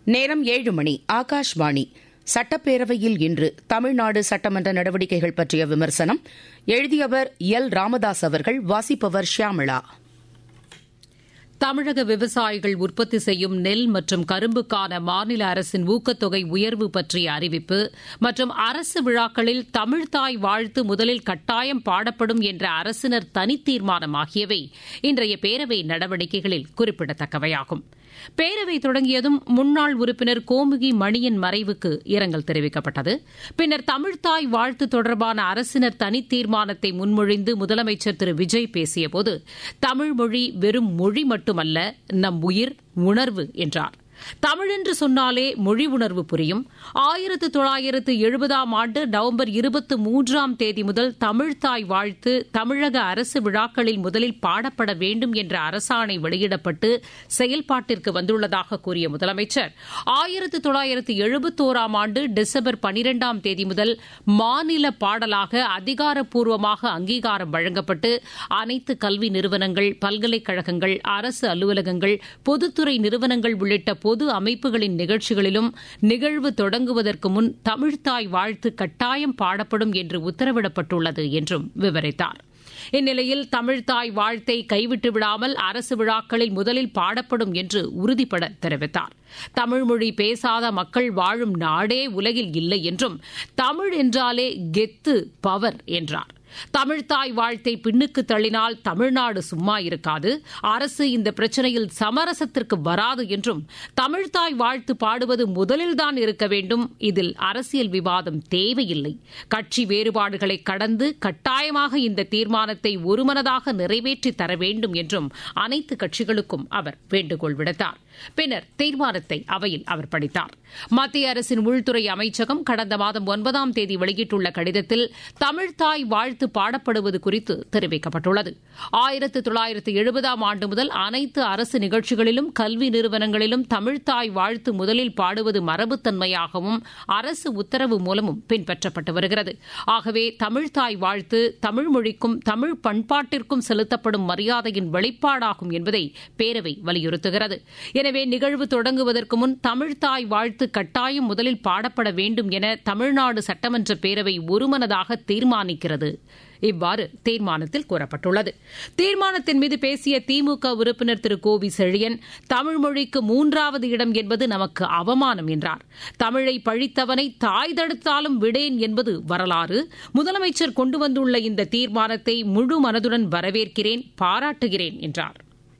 நேரம் ஏழு மணி ஆகாஷ்வாணி சட்டப்பேரவையில் இன்று தமிழ்நாடு சட்டமன்ற நடவடிக்கைகள் பற்றிய விமர்சனம் எழுதியவர் எல் ராமதாஸ் அவர்கள் வாசிப்பவர் ஷியாமிளா தமிழக விவசாயிகள் உற்பத்தி செய்யும் நெல் மற்றும் கரும்புக்கான மாநில அரசின் ஊக்கத்தொகை உயர்வு பற்றிய அறிவிப்பு மற்றும் அரசு விழாக்களில் தமிழ்தாய் வாழ்த்து முதலில் கட்டாயம் பாடப்படும் என்ற அரசினர் தனித்தீர்மானம் ஆகியவை இன்றைய பேரவை நடவடிக்கைகளில் குறிப்பிடத்தக்கவையாகும் பேரவை தொடங்கியதும் முன்னாள் உறுப்பினர் கோமுகி மணியின் மறைவுக்கு இரங்கல் தெரிவிக்கப்பட்டது பின்னர் தமிழ்தாய் வாழ்த்து தொடர்பான அரசினர் தனி தீர்மானத்தை முன்மொழிந்து முதலமைச்சர் திரு விஜய் பேசியபோது தமிழ் மொழி வெறும் மொழி மட்டுமல்ல நம் உயிர் உணர்வு என்றார் தமிழ் என்று சொன்னாலே மொழி உணர்வு புரியும் ஆயிரத்து தொள்ளாயிரத்து எழுபதாம் ஆண்டு நவம்பர் இருபத்தி மூன்றாம் தேதி முதல் தமிழ்தாய் வாழ்த்து தமிழக அரசு விழாக்களில் முதலில் பாடப்பட வேண்டும் என்ற அரசாணை வெளியிடப்பட்டு செயல்பாட்டிற்கு வந்துள்ளதாக கூறிய முதலமைச்சர் ஆயிரத்து தொள்ளாயிரத்து எழுபத்தோராம் ஆண்டு டிசம்பர் பனிரெண்டாம் தேதி முதல் மாநில பாடலாக அதிகாரப்பூர்வமாக அங்கீகாரம் வழங்கப்பட்டு அனைத்து கல்வி நிறுவனங்கள் பல்கலைக்கழகங்கள் அரசு அலுவலகங்கள் பொதுத்துறை நிறுவனங்கள் உள்ளிட்ட பொது அமைப்புகளின் நிகழ்ச்சிகளிலும் நிகழ்வு தொடங்குவதற்கு முன் தமிழ்தாய் வாழ்த்து கட்டாயம் பாடப்படும் என்று உத்தரவிடப்பட்டுள்ளது என்றும் விவரித்தார் இந்நிலையில் தமிழ்தாய் வாழ்த்தை கைவிட்டு விடாமல் அரசு விழாக்களில் முதலில் பாடப்படும் என்று உறுதிபட தெரிவித்தார் தமிழ்மொழி பேசாத மக்கள் வாழும் நாடே உலகில் இல்லை என்றும் தமிழ் என்றாலே கெத்து பவர் என்றார் தமிழ்தாய் வாழ்த்தை பின்னுக்கு தள்ளினால் தமிழ்நாடு சும்மா இருக்காது அரசு இந்த பிரச்சனையில் சமரசத்திற்கு வராது என்றும் தமிழ்தாய் வாழ்த்து பாடுவது முதலில்தான் இருக்க வேண்டும் இதில் அரசியல் விவாதம் தேவையில்லை கட்சி வேறுபாடுகளை கடந்து கட்டாயமாக இந்த தீர்மானத்தை ஒருமனதாக நிறைவேற்றி தர வேண்டும் என்றும் அனைத்து கட்சிகளுக்கும் அவர் வேண்டுகோள் விடுத்தார் பின்னர் தீர்மானத்தை அவையில் அவர் படித்தார் மத்திய அரசின் உள்துறை அமைச்சகம் கடந்த மாதம் ஒன்பதாம் தேதி வெளியிட்டுள்ள கடிதத்தில் தமிழ்தாய் வாழ்த்து பாடப்படுவது குறித்து தெரிவிக்கப்பட்டுள்ளது ஆயிரத்து தொள்ளாயிரத்து எழுபதாம் ஆண்டு முதல் அனைத்து அரசு நிகழ்ச்சிகளிலும் கல்வி நிறுவனங்களிலும் தமிழ்தாய் வாழ்த்து முதலில் பாடுவது மரபுத்தன்மையாகவும் அரசு உத்தரவு மூலமும் பின்பற்றப்பட்டு வருகிறது ஆகவே தமிழ்தாய் வாழ்த்து தமிழ் மொழிக்கும் தமிழ் பண்பாட்டிற்கும் செலுத்தப்படும் மரியாதையின் வெளிப்பாடாகும் என்பதை பேரவை வலியுறுத்துகிறது எனவே நிகழ்வு தொடங்குவதற்கு முன் தமிழ்தாய் வாழ்த்து கட்டாயம் முதலில் பாடப்பட வேண்டும் என தமிழ்நாடு சட்டமன்ற பேரவை ஒருமனதாக தீர்மானிக்கிறது இவ்வாறு தீர்மானத்தில் கூறப்பட்டுள்ளது தீர்மானத்தின் மீது பேசிய திமுக உறுப்பினர் திரு கோவி செழியன் தமிழ் மொழிக்கு மூன்றாவது இடம் என்பது நமக்கு அவமானம் என்றார் தமிழை பழித்தவனை தாய் தடுத்தாலும் விடேன் என்பது வரலாறு முதலமைச்சர் கொண்டு வந்துள்ள இந்த தீர்மானத்தை முழு மனதுடன் வரவேற்கிறேன் பாராட்டுகிறேன் என்றார்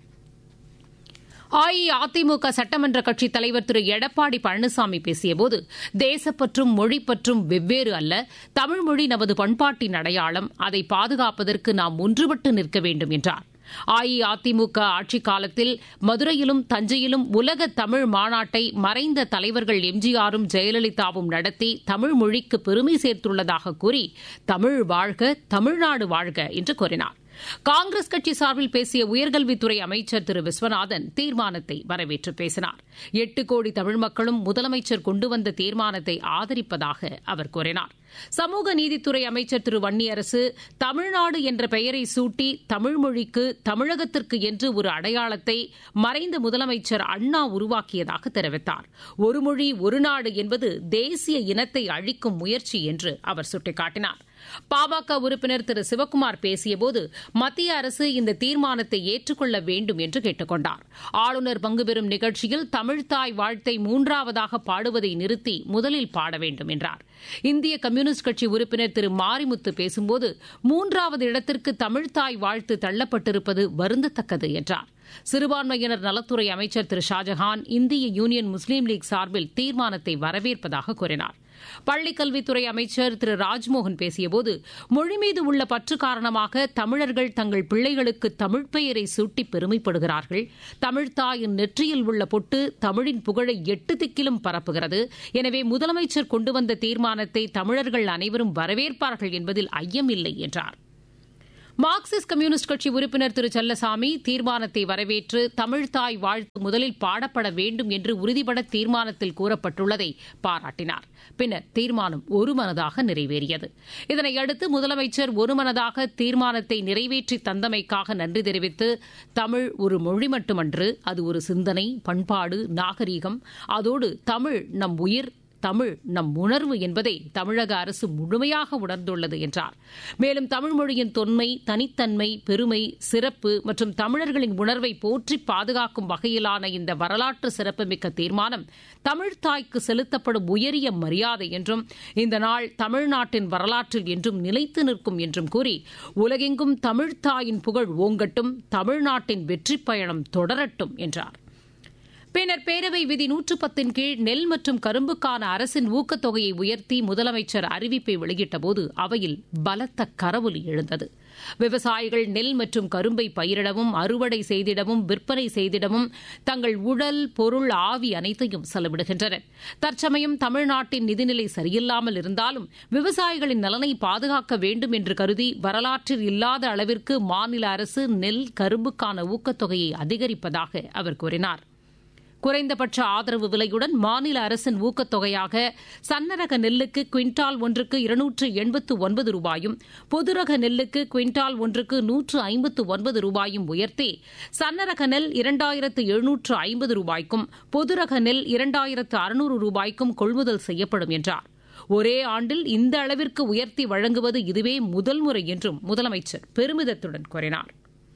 அஇஅதிமுக சட்டமன்ற கட்சித் தலைவர் திரு எடப்பாடி பழனிசாமி பேசியபோது தேசப்பற்றும் மொழிப்பற்றும் வெவ்வேறு அல்ல தமிழ்மொழி நமது பண்பாட்டின் அடையாளம் அதை பாதுகாப்பதற்கு நாம் ஒன்றுபட்டு நிற்க வேண்டும் என்றார் அஇஅதிமுக ஆட்சிக் காலத்தில் மதுரையிலும் தஞ்சையிலும் உலக தமிழ் மாநாட்டை மறைந்த தலைவர்கள் எம்ஜிஆரும் ஜெயலலிதாவும் நடத்தி தமிழ் மொழிக்கு பெருமை சேர்த்துள்ளதாக கூறி தமிழ் வாழ்க தமிழ்நாடு வாழ்க என்று கூறினார் காங்கிரஸ் கட்சி சார்பில் பேசிய உயர்கல்வித்துறை அமைச்சர் திரு விஸ்வநாதன் தீர்மானத்தை வரவேற்று பேசினார் எட்டு கோடி தமிழ் மக்களும் முதலமைச்சர் கொண்டு வந்த தீர்மானத்தை ஆதரிப்பதாக அவர் கூறினார் சமூக நீதித்துறை அமைச்சர் திரு வன்னியரசு தமிழ்நாடு என்ற பெயரை சூட்டி தமிழ் மொழிக்கு தமிழகத்திற்கு என்று ஒரு அடையாளத்தை மறைந்த முதலமைச்சர் அண்ணா உருவாக்கியதாக தெரிவித்தார் ஒரு மொழி ஒரு நாடு என்பது தேசிய இனத்தை அழிக்கும் முயற்சி என்று அவர் சுட்டிக்காட்டினார் பாமக உறுப்பினர் திரு சிவக்குமார் பேசியபோது மத்திய அரசு இந்த தீர்மானத்தை ஏற்றுக்கொள்ள வேண்டும் என்று கேட்டுக் கொண்டார் ஆளுநர் பங்குபெறும் நிகழ்ச்சியில் தமிழ்தாய் வாழ்த்தை மூன்றாவதாக பாடுவதை நிறுத்தி முதலில் பாட வேண்டும் என்றார் இந்திய கம்யூனிஸ்ட் கட்சி உறுப்பினர் திரு மாரிமுத்து பேசும்போது மூன்றாவது இடத்திற்கு தமிழ்தாய் வாழ்த்து தள்ளப்பட்டிருப்பது வருந்தத்தக்கது என்றார் சிறுபான்மையினர் நலத்துறை அமைச்சர் திரு ஷாஜஹான் இந்திய யூனியன் முஸ்லீம் லீக் சார்பில் தீர்மானத்தை வரவேற்பதாக கூறினார் பள்ளிக்கல்வித்துறை அமைச்சர் திரு ராஜ்மோகன் பேசியபோது மொழி மீது உள்ள பற்று காரணமாக தமிழர்கள் தங்கள் பிள்ளைகளுக்கு தமிழ் பெயரை சூட்டி பெருமைப்படுகிறார்கள் தமிழ்தாயின் நெற்றியில் உள்ள பொட்டு தமிழின் புகழை எட்டு திக்கிலும் பரப்புகிறது எனவே முதலமைச்சர் கொண்டு வந்த தீர்மானத்தை தமிழர்கள் அனைவரும் வரவேற்பார்கள் என்பதில் ஐயமில்லை என்றார் மார்க்சிஸ்ட் கம்யூனிஸ்ட் கட்சி உறுப்பினர் திரு செல்லசாமி தீர்மானத்தை வரவேற்று தமிழ்தாய் வாழ்த்து முதலில் பாடப்பட வேண்டும் என்று உறுதிபட தீர்மானத்தில் கூறப்பட்டுள்ளதை பாராட்டினார் பின்னர் தீர்மானம் ஒருமனதாக நிறைவேறியது இதனையடுத்து முதலமைச்சர் ஒருமனதாக தீர்மானத்தை நிறைவேற்றி தந்தமைக்காக நன்றி தெரிவித்து தமிழ் ஒரு மொழி மட்டுமன்று அது ஒரு சிந்தனை பண்பாடு நாகரீகம் அதோடு தமிழ் நம் உயிர் தமிழ் நம் உணர்வு என்பதை தமிழக அரசு முழுமையாக உணர்ந்துள்ளது என்றார் மேலும் தமிழ் மொழியின் தொன்மை தனித்தன்மை பெருமை சிறப்பு மற்றும் தமிழர்களின் உணர்வை போற்றி பாதுகாக்கும் வகையிலான இந்த வரலாற்று சிறப்புமிக்க தீர்மானம் தமிழ் தாய்க்கு செலுத்தப்படும் உயரிய மரியாதை என்றும் இந்த நாள் தமிழ்நாட்டின் வரலாற்றில் என்றும் நிலைத்து நிற்கும் என்றும் கூறி உலகெங்கும் தமிழ்த்தாயின் புகழ் ஓங்கட்டும் தமிழ்நாட்டின் வெற்றிப் பயணம் தொடரட்டும் என்றார் பின்னர் பேரவை விதி நூற்று பத்தின் கீழ் நெல் மற்றும் கரும்புக்கான அரசின் ஊக்கத்தொகையை உயர்த்தி முதலமைச்சர் அறிவிப்பை வெளியிட்டபோது அவையில் பலத்த கரவொலி எழுந்தது விவசாயிகள் நெல் மற்றும் கரும்பை பயிரிடவும் அறுவடை செய்திடவும் விற்பனை செய்திடவும் தங்கள் உடல் பொருள் ஆவி அனைத்தையும் செலவிடுகின்றனர் தற்சமயம் தமிழ்நாட்டின் நிதிநிலை சரியில்லாமல் இருந்தாலும் விவசாயிகளின் நலனை பாதுகாக்க வேண்டும் என்று கருதி வரலாற்றில் இல்லாத அளவிற்கு மாநில அரசு நெல் கரும்புக்கான ஊக்கத்தொகையை அதிகரிப்பதாக அவர் கூறினார் குறைந்தபட்ச ஆதரவு விலையுடன் மாநில அரசின் ஊக்கத்தொகையாக சன்னரக நெல்லுக்கு குவிண்டால் ஒன்றுக்கு இருநூற்று எண்பத்து ஒன்பது ரூபாயும் பொதுரக நெல்லுக்கு குவிண்டால் ஒன்றுக்கு நூற்று ஐம்பத்து ஒன்பது ரூபாயும் உயர்த்தி சன்னரக நெல் இரண்டாயிரத்து எழுநூற்று ஐம்பது ரூபாய்க்கும் பொதுரக நெல் இரண்டாயிரத்து அறுநூறு ரூபாய்க்கும் கொள்முதல் செய்யப்படும் என்றார் ஒரே ஆண்டில் இந்த அளவிற்கு உயர்த்தி வழங்குவது இதுவே முதல் முறை என்றும் முதலமைச்சர் பெருமிதத்துடன் கூறினார்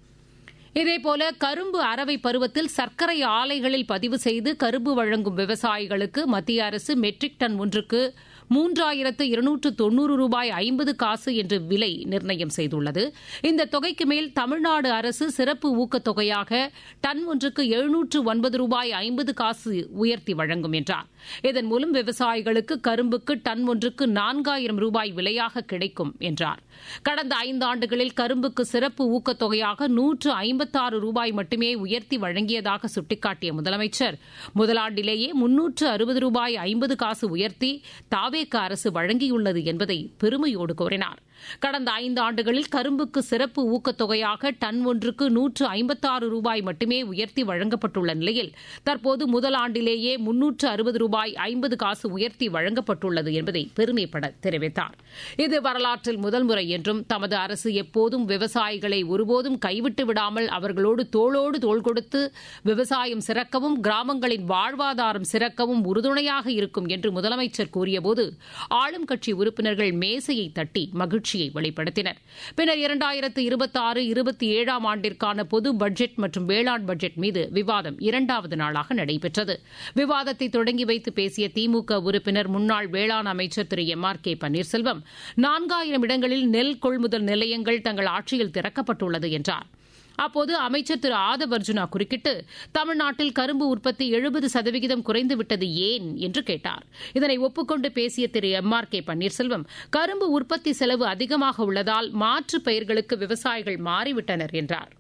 இதேபோல கரும்பு அரவை பருவத்தில் சர்க்கரை ஆலைகளில் பதிவு செய்து கரும்பு வழங்கும் விவசாயிகளுக்கு மத்திய அரசு மெட்ரிக் டன் ஒன்றுக்கு மூன்றாயிரத்து இருநூற்று தொன்னூறு ரூபாய் ஐம்பது காசு என்று விலை நிர்ணயம் செய்துள்ளது இந்த தொகைக்கு மேல் தமிழ்நாடு அரசு சிறப்பு ஊக்கத்தொகையாக டன் ஒன்றுக்கு எழுநூற்று ஒன்பது ரூபாய் ஐம்பது காசு உயர்த்தி வழங்கும் என்றார் இதன் மூலம் விவசாயிகளுக்கு கரும்புக்கு டன் ஒன்றுக்கு நான்காயிரம் ரூபாய் விலையாக கிடைக்கும் என்றார் கடந்த ஐந்தாண்டுகளில் கரும்புக்கு சிறப்பு ஊக்கத்தொகையாக நூற்று ஐம்பத்தாறு ரூபாய் மட்டுமே உயர்த்தி வழங்கியதாக சுட்டிக்காட்டிய முதலமைச்சர் முதலாண்டிலேயே முன்னூற்று அறுபது ரூபாய் ஐம்பது காசு உயர்த்தி தாவேக அரசு வழங்கியுள்ளது என்பதை பெருமையோடு கூறினார் கடந்த ஐந்து ஆண்டுகளில் கரும்புக்கு சிறப்பு ஊக்கத்தொகையாக டன் ஒன்றுக்கு நூற்று ஐம்பத்தாறு ரூபாய் மட்டுமே உயர்த்தி வழங்கப்பட்டுள்ள நிலையில் தற்போது முதல் ஆண்டிலேயே முன்னூற்று அறுபது ரூபாய் ஐம்பது காசு உயர்த்தி வழங்கப்பட்டுள்ளது என்பதை பெருமைப்பட தெரிவித்தார் இது வரலாற்றில் முதல் முறை என்றும் தமது அரசு எப்போதும் விவசாயிகளை ஒருபோதும் கைவிட்டு விடாமல் அவர்களோடு தோளோடு தோள் கொடுத்து விவசாயம் சிறக்கவும் கிராமங்களின் வாழ்வாதாரம் சிறக்கவும் உறுதுணையாக இருக்கும் என்று முதலமைச்சர் கூறியபோது ஆளும் கட்சி உறுப்பினர்கள் மேசையை தட்டி மகிழ்ச்சி மகிழ்ச்சியை வெளிப்படுத்தினர் பின்னர் இரண்டாயிரத்து இருபத்தாறு இருபத்தி ஏழாம் ஆண்டிற்கான பொது பட்ஜெட் மற்றும் வேளாண் பட்ஜெட் மீது விவாதம் இரண்டாவது நாளாக நடைபெற்றது விவாதத்தை தொடங்கி வைத்து பேசிய திமுக உறுப்பினர் முன்னாள் வேளாண் அமைச்சர் Thiru M R K Panneerselvam நான்காயிரம் இடங்களில் நெல் கொள்முதல் நிலையங்கள் தங்கள் ஆட்சியில் திறக்கப்பட்டுள்ளது என்றார் அப்போது அமைச்சர் திரு ஆதவ் அர்ஜுனா குறுக்கிட்டு தமிழ்நாட்டில் கரும்பு உற்பத்தி எழுபது சதவிகிதம் குறைந்துவிட்டது ஏன் என்று கேட்டார் இதனை ஒப்புக்கொண்டு பேசிய Thiru M R K Panneerselvam கரும்பு உற்பத்தி செலவு அதிகமாக உள்ளதால் மாற்று பயிர்களுக்கு விவசாயிகள் மாறிவிட்டனர் என்றார்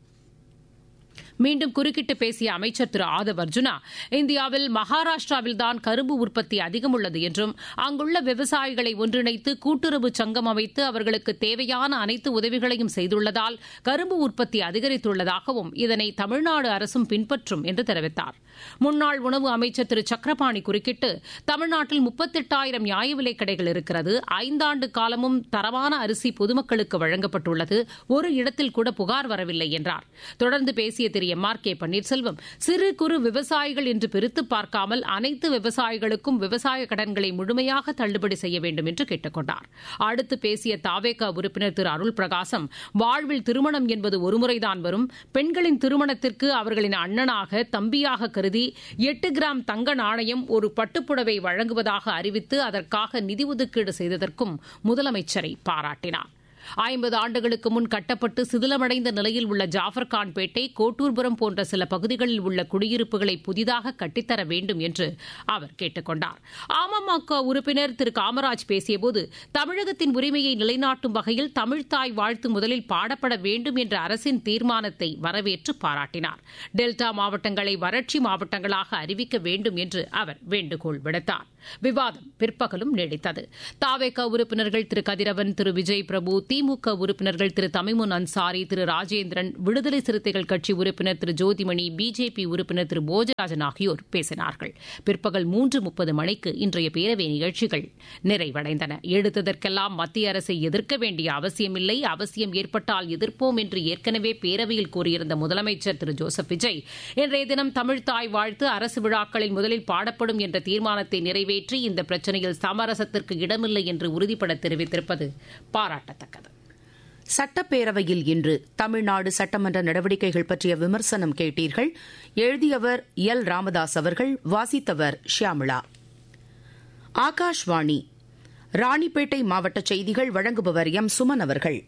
மீண்டும் குறுக்கிட்டு பேசிய அமைச்சர் திரு ஆதவ் அர்ஜுனா இந்தியாவில் மகாராஷ்டிராவில்தான் கரும்பு உற்பத்தி அதிகம் உள்ளது என்றும் அங்குள்ள விவசாயிகளை ஒன்றிணைத்து கூட்டுறவு சங்கம் அமைத்து அவர்களுக்கு தேவையான அனைத்து உதவிகளையும் செய்துள்ளதால் கரும்பு உற்பத்தி அதிகரித்துள்ளதாகவும் இதனை தமிழ்நாடு அரசும் பின்பற்றும் என்று தெரிவித்தார் முன்னாள் உணவு அமைச்சர் திரு சக்கரபாணி குறுக்கிட்டு தமிழ்நாட்டில் முப்பத்தெட்டாயிரம் நியாய விலைக் கடைகள் இருக்கிறது ஐந்தாண்டு காலமும் தரமான அரிசி பொதுமக்களுக்கு வழங்கப்பட்டுள்ளது ஒரு இடத்தில் கூட புகார் வரவில்லை என்றார் தொடர்ந்து பேசிய Thiru M R K Panneerselvam சிறு குறு விவசாயிகள் என்று பிரித்து பார்க்காமல் அனைத்து விவசாயிகளுக்கும் விவசாய கடன்களை முழுமையாக தள்ளுபடி செய்ய வேண்டும் என்று கேட்டுக் கொண்டார் அடுத்து பேசிய தாவேகா உறுப்பினர் திரு அருள் பிரகாசம் வாழ்வில் திருமணம் என்பது ஒருமுறைதான் வரும் பெண்களின் திருமணத்திற்கு அவர்களின் அண்ணனாக தம்பியாக கருதி எட்டு கிராம் தங்க நாணயம் ஒரு பட்டுப்புடவை வழங்குவதாக அறிவித்து அதற்காக நிதி ஒதுக்கீடு செய்ததற்கும் முதலமைச்சரை பாராட்டினார் ஐம்பது ஆண்டுகளுக்கு முன் கட்டப்பட்டு சிதிலமடைந்த நிலையில் உள்ள ஜாஃபர்கான் பேட்டை கோட்டூர்புரம் போன்ற சில பகுதிகளில் உள்ள குடியிருப்புகளை புதிதாக கட்டித்தர வேண்டும் என்று அவர் கேட்டுக் கொண்டார் அமமுக உறுப்பினர் திரு காமராஜ் பேசியபோது தமிழகத்தின் உரிமையை நிலைநாட்டும் வகையில் தமிழ்தாய் வாழ்த்து முதலில் பாடப்பட வேண்டும் என்ற அரசின் தீர்மானத்தை வரவேற்று பாராட்டினார் டெல்டா மாவட்டங்களை வறட்சி மாவட்டங்களாக அறிவிக்க வேண்டும் என்று அவர் வேண்டுகோள் விடுத்தார் விவாதம் பிற்பகலும் நீடித்தது தாவேக உறுப்பினர்கள் திரு கதிரவன் திரு விஜய் பிரபு தி திமுக உறுப்பினர்கள் திரு தமிமுன் அன்சாரி திரு ராஜேந்திரன் விடுதலை சிறுத்தைகள் கட்சி உறுப்பினர் திரு ஜோதிமணி பிஜேபி உறுப்பினர் திரு போஜராஜன் ஆகியோர் பேசினார்கள் பிற்பகல் மூன்று முப்பது மணிக்கு இன்றைய பேரவை நிகழ்ச்சிகள் நிறைவடைந்தன எடுத்ததற்கெல்லாம் மத்திய அரசை எதிர்க்க வேண்டிய அவசியமில்லை அவசியம் ஏற்பட்டால் எதிர்ப்போம் என்று ஏற்கனவே பேரவையில் கூறியிருந்த முதலமைச்சர் திரு ஜோசப் விஜய் இன்றைய தினம் தமிழ்தாய் வாழ்த்து அரசு விழாக்களில் முதலில் பாடப்படும் என்ற தீர்மானத்தை நிறைவேற்றி இந்த பிரச்சினையில் சமரசத்திற்கு இடமில்லை என்று உறுதிபட தெரிவித்திருப்பது பாராட்டத்தக்கது சட்டப்பேரவையில் இன்று தமிழ்நாடு சட்டமன்ற நடவடிக்கைகள் பற்றிய விமர்சனம் கேட்டீர்கள் எழுதியவர் எல் ராமதாஸ் அவர்கள் வாசித்தவர் ஷியாமிளா ஆகாஷ்வாணி ராணிப்பேட்டை மாவட்ட செய்திகள் வழங்குபவர் எம் சுமன் அவர்கள்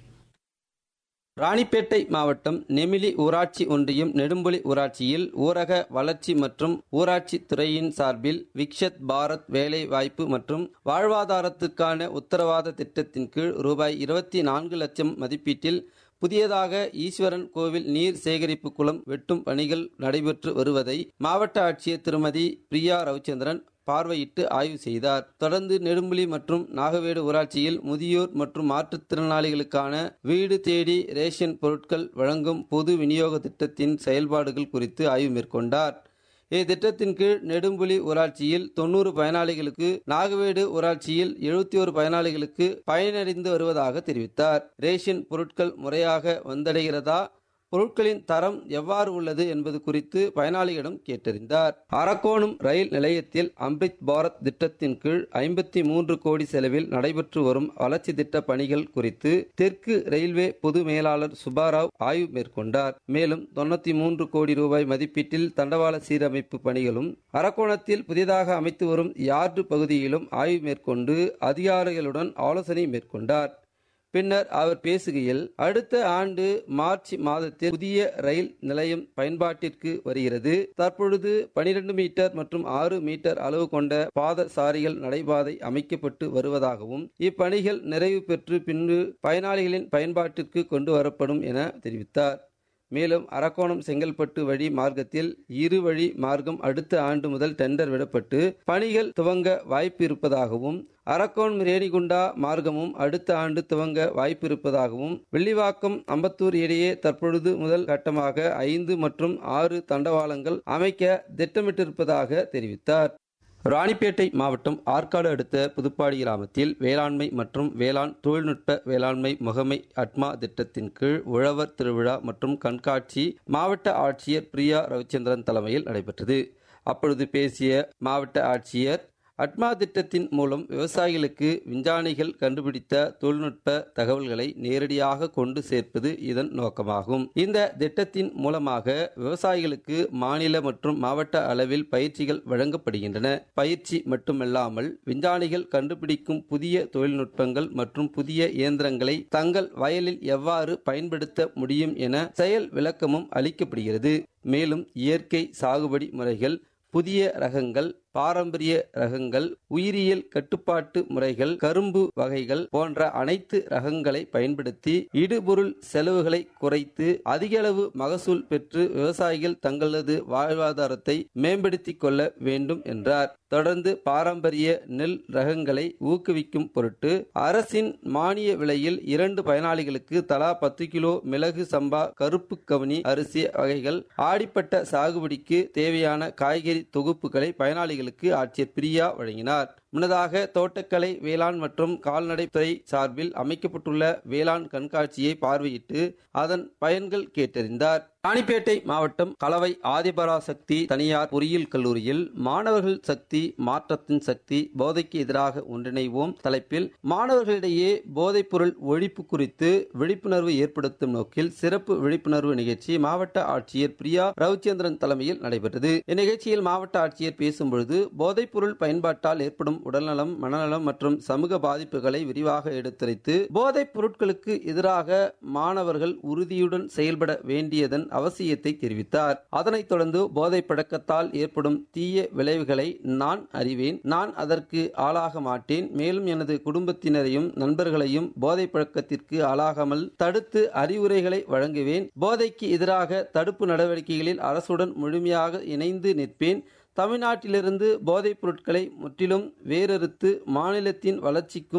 ராணிப்பேட்டை மாவட்டம் நெமிலி ஊராட்சி ஒன்றியம் நெடும்புலி ஊராட்சியில் ஊரக வளர்ச்சி மற்றும் ஊராட்சி துறையின் சார்பில் விக்ஷத் பாரத் வேலை வாய்ப்பு மற்றும் வாழ்வாதாரத்துக்கான உத்தரவாத திட்டத்தின் கீழ் ரூபாய் இருபத்தி நான்கு லட்சம் மதிப்பீட்டில் புதியதாக ஈஸ்வரன் கோவில் நீர் சேகரிப்பு குளம் வெட்டும் பணிகள் நடைபெற்று வருவதை மாவட்ட ஆட்சியர் திருமதி பிரியா ரவிச்சந்திரன் பார்வையிட்டு ஆய்வு செய்தார் தொடர்ந்து நெடும்புலி மற்றும் நாகவேடு ஊராட்சியில் முதியோர் மற்றும் மாற்றுத்திறனாளிகளுக்கான வீடு தேடி ரேஷன் பொருட்கள் வழங்கும் பொது விநியோக திட்டத்தின் செயல்பாடுகள் குறித்து ஆய்வு மேற்கொண்டார் இத்திட்டத்தின் கீழ் நெடும்புலி ஊராட்சியில் தொன்னூறு பயனாளிகளுக்கு நாகவேடு ஊராட்சியில் எழுபத்தி ஒரு பயனாளிகளுக்கு பயனடைந்து வருவதாக தெரிவித்தார் ரேஷன் பொருட்கள் முறையாக வந்தடைகிறதா பொருட்களின் தரம் எவ்வாறு உள்ளது என்பது குறித்து பயனாளிகளிடம் கேட்டறிந்தார் அரக்கோணம் ரயில் நிலையத்தில் அம்ரித் பாரத் திட்டத்தின் கீழ் ஐம்பத்தி மூன்று கோடி செலவில் நடைபெற்று வரும் வளர்ச்சி திட்ட பணிகள் குறித்து தெற்கு ரயில்வே பொது மேலாளர் சுபாராவ் ஆய்வு மேற்கொண்டார் மேலும் தொண்ணூத்தி மூன்று கோடி ரூபாய் மதிப்பீட்டில் தண்டவாள சீரமைப்பு பணிகளும் அரக்கோணத்தில் புதிதாக அமைத்து வரும் யார்டு பகுதியிலும் ஆய்வு மேற்கொண்டு அதிகாரிகளுடன் ஆலோசனை மேற்கொண்டார் பின்னர் அவர் பேசுகையில் அடுத்த ஆண்டு மார்ச் மாதத்தில் புதிய ரயில் நிலையம் பயன்பாட்டிற்கு வருகிறது தற்பொழுது பனிரெண்டு மீட்டர் மற்றும் ஆறு மீட்டர் அளவு கொண்ட பாதசாரிகள் நடைபாதை அமைக்கப்பட்டு வருவதாகவும் இப்பணிகள் நிறைவு பெற்று பின்பு பயனாளிகளின் பயன்பாட்டிற்கு கொண்டு வரப்படும் என தெரிவித்தார் மேலும் அரக்கோணம் செங்கல்பட்டு வழி மார்க்கத்தில் இரு வழி மார்க்கம் அடுத்த ஆண்டு முதல் டெண்டர் விடப்பட்டு பணிகள் துவங்க வாய்ப்பு இருப்பதாகவும் அரக்கோணம் ரேணிகுண்டா மார்க்கமும் அடுத்த ஆண்டு துவங்க வாய்ப்பு இருப்பதாகவும் வெள்ளிவாக்கம் அம்பத்தூர் இடையே தற்பொழுது முதல் கட்டமாக ஐந்து மற்றும் ஆறு தண்டவாளங்கள் அமைக்க திட்டமிட்டிருப்பதாக தெரிவித்தார் ராணிப்பேட்டை மாவட்டம் ஆற்காடு அடுத்த புதுப்பாடி கிராமத்தில் வேளாண்மை மற்றும் வேளாண் தொழில்நுட்ப வேளாண்மை முகமை அட்மா திட்டத்தின் கீழ் உழவர் திருவிழா மற்றும் கண்காட்சி மாவட்ட ஆட்சியர் பிரியா ரவிச்சந்திரன் தலைமையில் நடைபெற்றது அப்பொழுது பேசிய மாவட்ட ஆட்சியர் அட்மா திட்டத்தின் மூலம் விவசாயிகளுக்கு விஞ்ஞானிகள் கண்டுபிடித்த தொழில்நுட்ப தகவல்களை நேரடியாக கொண்டு சேர்ப்பது இதன் நோக்கமாகும் இந்த திட்டத்தின் மூலமாக விவசாயிகளுக்கு மாநில மற்றும் மாவட்ட அளவில் பயிற்சிகள் வழங்கப்படுகின்றன பயிற்சி மட்டுமல்லாமல் விஞ்ஞானிகள் கண்டுபிடிக்கும் புதிய தொழில்நுட்பங்கள் மற்றும் புதிய இயந்திரங்களை தங்கள் வயலில் எவ்வாறு பயன்படுத்த முடியும் என செயல் விளக்கமும் அளிக்கப்படுகிறது மேலும் இயற்கை சாகுபடி முறைகள் புதிய ரகங்கள் பாரம்பரிய ரகங்கள் உயிரியல் கட்டுப்பாட்டு முறைகள் கரும்பு வகைகள் போன்ற அனைத்து ரகங்களை பயன்படுத்தி இடுபொருள் செலவுகளை குறைத்து அதிக அளவு மகசூல் பெற்று விவசாயிகள் தங்களது வாழ்வாதாரத்தை மேம்படுத்திக் கொள்ள வேண்டும் என்றார் தொடர்ந்து பாரம்பரிய நெல் ரகங்களை ஊக்குவிக்கும் பொருட்டு அரசின் மானிய விலையில் இரண்டு பயனாளிகளுக்கு தலா பத்து கிலோ மிளகு சம்பா கருப்பு கவனி அரிசி வகைகள் ஆடிப்பட்ட சாகுபடிக்கு தேவையான காய்கறி தொகுப்புகளை பயனாளிகள் பயனாளிகளுக்கு ஆட்சியர் பிரியா வழங்கினார் முன்னதாக தோட்டக்கலை வேளாண் மற்றும் கால்நடைத்துறை சார்பில் அமைக்கப்பட்டுள்ள வேளாண் கண்காட்சியை பார்வையிட்டு அதன் பயன்கள் கேட்டறிந்தார் ராணிப்பேட்டை மாவட்டம் கலவை ஆதிபராசக்தி தனியார் பொறியியல் கல்லூரியில் மாணவர்கள் சக்தி மாற்றத்தின் சக்தி போதைக்கு எதிராக ஒன்றிணைவோம் தலைப்பில் மாணவர்களிடையே போதைப்பொருள் ஒழிப்பு குறித்து விழிப்புணர்வு ஏற்படுத்தும் நோக்கில் சிறப்பு விழிப்புணர்வு நிகழ்ச்சி மாவட்ட ஆட்சியர் பிரியா ரவிச்சந்திரன் தலைமையில் நடைபெற்றது இந்நிகழ்ச்சியில் மாவட்ட ஆட்சியர் பேசும்பொழுது போதைப்பொருள் பயன்பாட்டால் ஏற்படும் உடல்நலம் மனநலம் மற்றும் சமூக பாதிப்புகளை விரிவாக எடுத்துரைத்து போதைப் பொருட்களுக்கு எதிராக மாணவர்கள் உறுதியுடன் செயல்பட வேண்டியதன் அவசியத்தை தெரிவித்தார் அதனைத் தொடர்ந்து போதை பழக்கத்தால் ஏற்படும் தீய விளைவுகளை நான் அறிவேன் நான் அதற்கு ஆளாக மாட்டேன் மேலும் எனது குடும்பத்தினரையும் நண்பர்களையும் போதை பழக்கத்திற்கு ஆளாகாமல் தடுத்து அறிவுரைகளை வழங்குவேன் போதைக்கு எதிராக தடுப்பு நடவடிக்கைகளில் அரசுடன் முழுமையாக இணைந்து நிற்பேன் தமிழ்நாட்டிலிருந்து போதைப் பொருட்களை முற்றிலும் வேறறுத்து மாநிலத்தின் வளர்ச்சிக்கும்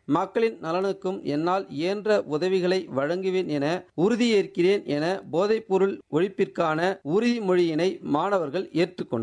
மக்களின் நலனுக்கும் என்னால் இயன்ற உதவிகளை வழங்குவேன் என உறுதியேற்கிறேன் என போதைப்பொருள் ஒழிப்பிற்கான உறுதிமொழியினை மாணவர்கள் ஏற்றுக்கொண்டனர்